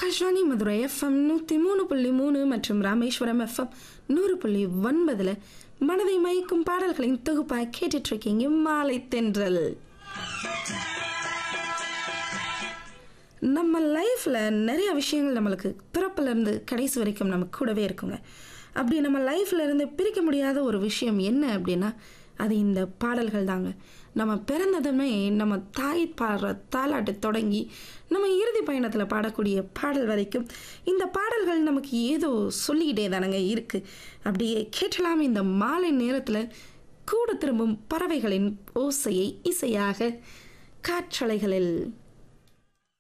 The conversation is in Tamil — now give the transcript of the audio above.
ஆகாஷ்வாணி மதுரை எஃப்எம் நூற்றி மூணு புள்ளி மூணு மற்றும் ராமேஸ்வரம் எஃப்எம் நூறு புள்ளி ஒன்பதில் மனதை மயக்கும் பாடல்களின் தொகுப்பாக கேட்டுட்டு இருக்கீங்க மாலை தென்றல் நம்ம லைஃப்பில் நிறைய விஷயங்கள் நம்மளுக்கு பிறப்பிலேருந்து கடைசி வரைக்கும் நம்ம கூடவே இருக்குங்க அப்படி நம்ம லைஃப்ல இருந்து பிரிக்க முடியாத ஒரு விஷயம் என்ன அப்படின்னா அது இந்த பாடல்கள் தாங்க நம்ம பிறந்ததுமே நம்ம தாய் பாடுற தாலாட்டு தொடங்கி நம்ம இறுதி பயணத்தில் பாடக்கூடிய பாடல் வரைக்கும் இந்த பாடல்கள் நமக்கு ஏதோ சொல்லிக்கிட்டே தானங்க இருக்குது அப்படியே கேட்டலாம் இந்த மாலை நேரத்தில் கூட திரும்பும் பறவைகளின் ஓசையை இசையாக காற்றலைகளில்